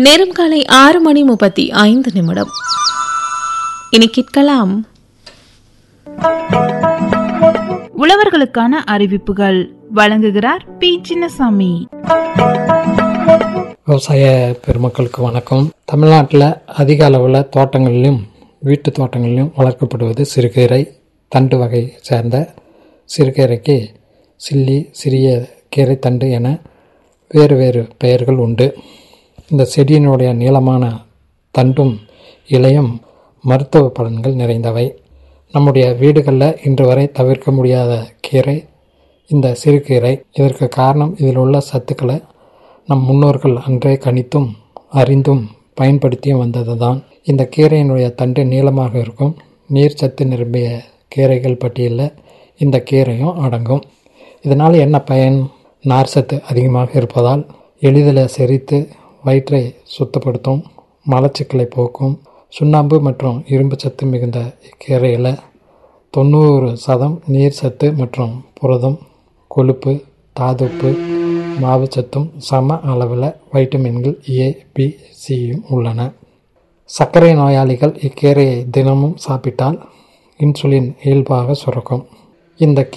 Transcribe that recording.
நேரம் காலை ஆறு மணி முப்பத்தி ஐந்து நிமிடம் இனி கேட்கலாம் உழவர்களுக்கான அறிவிப்புகள் வழங்குகிறார் பி சின்னசாமி விவசாய பெருமக்களுக்கு வணக்கம் தமிழ்நாட்டில் அதிக அளவில் தோட்டங்களிலும் வீட்டு தோட்டங்களிலும் வளர்க்கப்படுவது சிறுகீரை தண்டு வகை சேர்ந்த சிறுகீரைக்கு சில்லி சிறிய கீரை தண்டு என வேறு வேறு பெயர்கள் உண்டு இந்த செடியினுடைய நீளமான தண்டும் இலையும் மருத்துவ பலன்கள் நிறைந்தவை நம்முடைய வீடுகளில் இன்று வரை தவிர்க்க முடியாத கீரை இந்த சிறுகீரை இதற்கு காரணம் இதில் உள்ள சத்துக்களை நம் முன்னோர்கள் அன்றே கணித்தும் அறிந்தும் பயன்படுத்தியும் வந்தது தான் இந்த கீரையினுடைய தண்டு நீளமாக இருக்கும் நீர் சத்து நிரம்பிய கீரைகள் பட்டியலில் இந்த கீரையும் அடங்கும் இதனால் என்ன பயன் நார் சத்து அதிகமாக இருப்பதால் எளிதில் செரித்து வயிற்றை சுத்தப்படுத்தும் மலச்சிக்கலை போக்கும் சுண்ணாம்பு மற்றும் இரும்பு சத்து மிகுந்த இக்கீரையில் தொண்ணூறு சதம் நீர் சத்து மற்றும் புரதம் கொழுப்பு தாதுப்பு மாவுச்சத்தும் சம அளவில் வைட்டமின்கள் ஏ பி சியும் உள்ளன சர்க்கரை நோயாளிகள் இக்கீரையை தினமும் சாப்பிட்டால் இன்சுலின் இயல்பாக சுரக்கும் இந்த